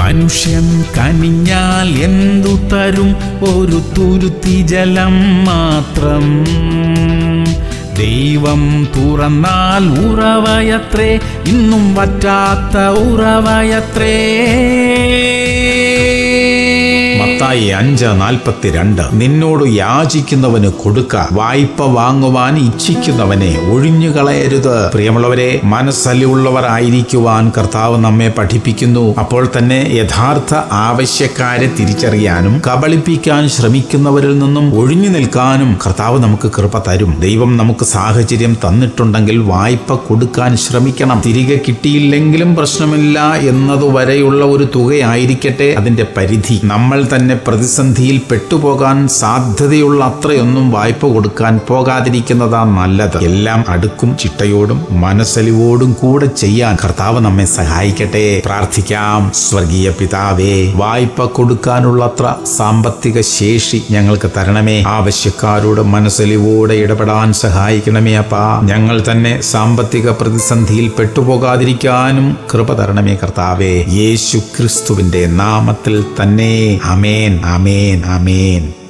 മനുഷ്യൻ കനിഞ്ഞാൽ എന്തു തരും ഒരു തുരുത്തി ജലം മാത്രം ദൈവം തുറന്നാൽ ഉറവയത്രേ ഇന്നും വറ്റാത്ത ഉറവയത്രേ മത്തായി അഞ്ച് നാൽപ്പത്തിരണ്ട് നിന്നോട് യാചിക്കുന്നവന് കൊടുക്ക വായ്പ വാങ്ങുവാൻ ഇച്ഛിക്കുന്നവനെ ഒഴിഞ്ഞുകളയരുത് പ്രിയമുള്ളവരെ മനസ്സലിവുള്ളവർ ആയിരിക്കുവാൻ കർത്താവ് നമ്മെ പഠിപ്പിക്കുന്നു അപ്പോൾ തന്നെ യഥാർത്ഥ ആവശ്യക്കാരെ തിരിച്ചറിയാനും കബളിപ്പിക്കാൻ ശ്രമിക്കുന്നവരിൽ നിന്നും ഒഴിഞ്ഞു നിൽക്കാനും കർത്താവ് നമുക്ക് കൃപ തരും ദൈവം നമുക്ക് സാഹചര്യം തന്നിട്ടുണ്ടെങ്കിൽ വായ്പ കൊടുക്കാൻ ശ്രമിക്കണം തിരികെ കിട്ടിയില്ലെങ്കിലും പ്രശ്നമില്ല എന്നതുവരെയുള്ള ഒരു തുകയായിരിക്കട്ടെ അതിന്റെ പരിധി നമ്മൾ തന്നെ പ്രതിസന്ധിയിൽ പെട്ടുപോകാൻ സാധ്യതയുള്ള അത്രയൊന്നും വായ്പ കൊടുക്കാൻ പോകാതിരിക്കുന്നതാ നല്ലത് എല്ലാം അടുക്കും ചിട്ടയോടും മനസ്സലിവോടും കൂടെ ചെയ്യാൻ കർത്താവ് നമ്മെ സഹായിക്കട്ടെ പ്രാർത്ഥിക്കാം സ്വർഗീയ പിതാവേ വായ്പ കൊടുക്കാനുള്ളത്ര സാമ്പത്തിക ശേഷി ഞങ്ങൾക്ക് തരണമേ ആവശ്യക്കാരോട് മനസ്സലിവോടെ ഇടപെടാൻ സഹായിക്കണമേ അപ്പാ ഞങ്ങൾ തന്നെ സാമ്പത്തിക പ്രതിസന്ധിയിൽ പെട്ടുപോകാതിരിക്കാനും കൃപ തരണമേ കർത്താവേ യേശു ക്രിസ്തുവിന്റെ നാമത്തിൽ തന്നെ അമേൻ അമേൻ അമേൻ